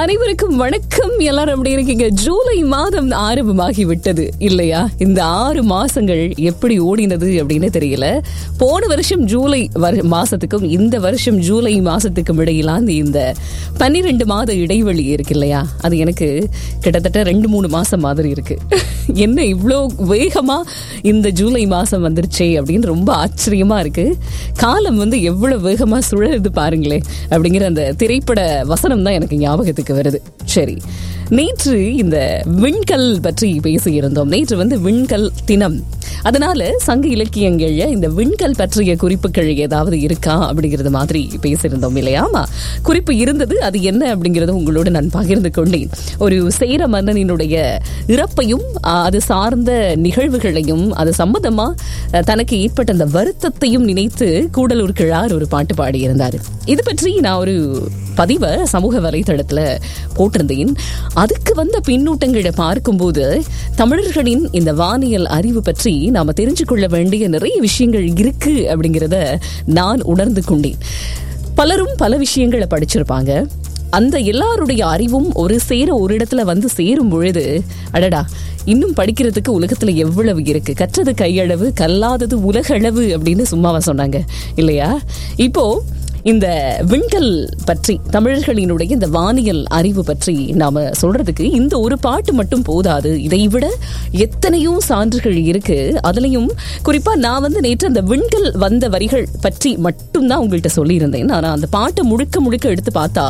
அனைவருக்கும் வணக்கம் எல்லாரும் எப்படி இருக்கீங்க ஜூலை மாதம் ஆரம்பமாகி விட்டது இல்லையா இந்த ஆறு மாசங்கள் எப்படி ஓடினது அப்படின்னு தெரியல போன வருஷம் ஜூலை வரு- மாசத்துக்கும் இந்த வருஷம் ஜூலை மாசத்துக்கும் இடையிலான இந்த பன்னிரெண்டு மாத இடைவெளி இருக்கு இல்லையா அது எனக்கு கிட்டத்தட்ட ரெண்டு மூணு மாசம் மாதிரி இருக்கு என்ன இவ்வளோ வேகமா இந்த ஜூலை மாசம் வந்துருச்சே அப்படின்னு ரொம்ப ஆச்சரியமா இருக்கு காலம் வந்து எவ்வளவு வேகமா சுழலுது பாருங்களேன் அப்படிங்கிற அந்த திரைப்பட வசனம் தான் எனக்கு ஞாபகத்துக்கு வருது சரி நேற்று இந்த விண்கல் பற்றி பேசியிருந்தோம் நேற்று வந்து விண்கல் தினம் அதனால சங்க இலக்கியங்கள்ல இந்த விண்கல் பற்றிய குறிப்புகள் ஏதாவது இருக்கா அப்படிங்கிறது மாதிரி பேசியிருந்தோம் இல்லையா ஆமா குறிப்பு இருந்தது அது என்ன அப்படிங்கறது உங்களோடு நான் பகிர்ந்து கொண்டேன் ஒரு சேர மன்னனினுடைய இறப்பையும் ஆ, அது சார்ந்த நிகழ்வுகளையும் அது சம்பந்தமா அ, தனக்கு ஏற்பட்ட அந்த வருத்தத்தையும் நினைத்து கூடலூர் கிழார் ஒரு பாட்டு பாடியிருந்தார் இது பற்றி நான் ஒரு பதிவை சமூக வலைதளத்துல போட்டிருந்தேன் அதுக்கு வந்த பின்னூட்டங்களை பார்க்கும்போது தமிழர்களின் இந்த வானியல் அறிவு பற்றி நாம தெரிஞ்சு கொள்ள வேண்டிய நிறைய விஷயங்கள் இருக்கு அப்படிங்கிறத நான் உணர்ந்து கொண்டேன் பலரும் பல விஷயங்களை படிச்சிருப்பாங்க அந்த எல்லாருடைய அறிவும் ஒரு சேர ஒரு இடத்துல வந்து சேரும் பொழுது அடடா இன்னும் படிக்கிறதுக்கு உலகத்துல எவ்வளவு இருக்கு கற்றது கையளவு கல்லாதது உலகளவு அப்படின்னு சும்மாவா சொன்னாங்க இல்லையா இப்போ இந்த விண்கல் பற்றி தமிழர்களினுடைய இந்த வானியல் அறிவு பற்றி நாம சொல்றதுக்கு இந்த ஒரு பாட்டு மட்டும் போதாது இதை விட எத்தனையோ சான்றுகள் இருக்கு அதுலயும் குறிப்பா நான் வந்து நேற்று அந்த விண்கல் வந்த வரிகள் பற்றி மட்டும்தான் உங்கள்கிட்ட சொல்லியிருந்தேன் ஆனா அந்த பாட்டை முழுக்க முழுக்க எடுத்து பார்த்தா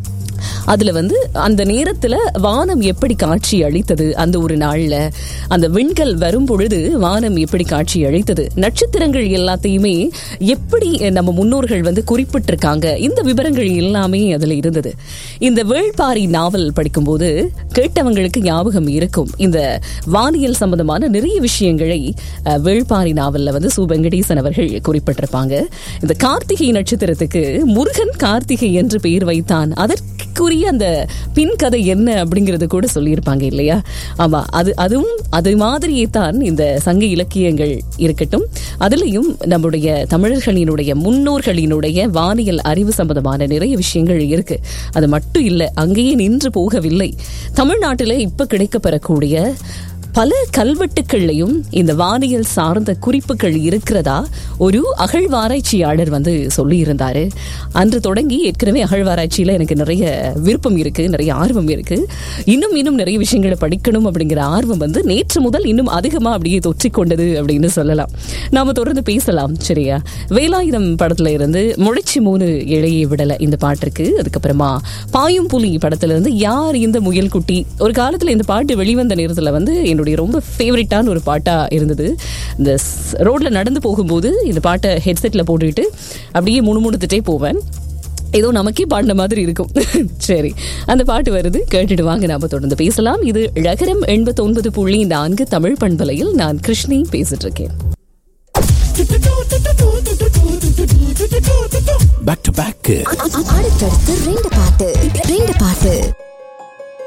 அதுல வந்து அந்த நேரத்துல வானம் எப்படி காட்சி அளித்தது அந்த ஒரு நாள்ல அந்த விண்கல் வரும் பொழுது வானம் எப்படி காட்சி அளித்தது நட்சத்திரங்கள் எல்லாத்தையுமே எப்படி நம்ம முன்னோர்கள் வந்து குறிப்பிட்டிருக்காங்க இந்த விவரங்கள் எல்லாமே அதுல இருந்தது இந்த வேள்பாரி நாவல் படிக்கும்போது கேட்டவங்களுக்கு ஞாபகம் இருக்கும் இந்த வானியல் சம்பந்தமான நிறைய விஷயங்களை அஹ், வேள்பாரி நாவல்ல வந்து சு வெங்கடேசன் அவர்கள் குறிப்பிட்டிருப்பாங்க இந்த கார்த்திகை நட்சத்திரத்துக்கு முருகன் கார்த்திகை என்று பெயர் வைத்தான் அதற்குரிய அந்த பின் கதை என்ன அப்படிங்கறது கூட சொல்லியிருப்பாங்க இல்லையா ஆமா அது அதுவும் அது மாதிரியே தான் இந்த சங்க இலக்கியங்கள் இருக்கட்டும் அதுலயும் நம்முடைய தமிழர்களினுடைய முன்னோர்களினுடைய வானியல் அறிவு சம்பந்தமான நிறைய விஷயங்கள் இருக்கு அது மட்டும் இல்ல அங்கேயே நின்று போகவில்லை தமிழ்நாட்டில இப்ப கிடைக்கப்பெறக்கூடிய பல கல்வெட்டுக்கள்லையும் இந்த வானியல் சார்ந்த குறிப்புகள் இருக்கிறதா ஒரு அகழ்வாராய்ச்சியாளர் வந்து சொல்லியிருந்தாரு அன்று தொடங்கி ஏற்கனவே அகழ்வாராய்ச்சியில எனக்கு நிறைய விருப்பம் இருக்கு நிறைய ஆர்வம் இருக்கு இன்னும் இன்னும் நிறைய விஷயங்களை படிக்கணும் அப்படிங்கிற ஆர்வம் வந்து நேற்று முதல் இன்னும் அதிகமா அப்படியே தொற்றிக்கொண்டது அப்படின்னு சொல்லலாம் நாம தொடர்ந்து பேசலாம் சரியா வேலாயுதம் படத்துல இருந்து முளைச்சி மூணு இழையை விடல இந்த பாட்டிற்கு அதுக்கப்புறமா பாயும் புலி படத்துல இருந்து யார் இந்த முயல் குட்டி ஒரு காலத்துல இந்த பாட்டு வெளிவந்த நேரத்துல வந்து என்னுடைய ரொம்ப ஃபேவரட்டான ஒரு பாட்டா இருந்தது இந்த ஸ்- ரோட்ல நடந்து போகும்போது இந்த பாட்டை ஹெட்செட்ல போட்டுக்கிட்டு அப்படியே முணுமுணுத்துட்டே போவேன் ஏதோ நமக்கே பாடின மாதிரி இருக்கும் சரி அந்த பாட்டு வருது கேட்டுட்டு வாங்க நாம தொடர்ந்து பேசலாம் இது ழகரம் எண்பத்தி ஒன்பது புள்ளி நான்கு தமிழ் பண்பலையில் நான் கிருஷ்ணி பேசிட்டு இருக்கேன் பேக் டு பேக் அடுத்தடுத்து ரெண்டு பாட்டு ரெண்டு பாட்டு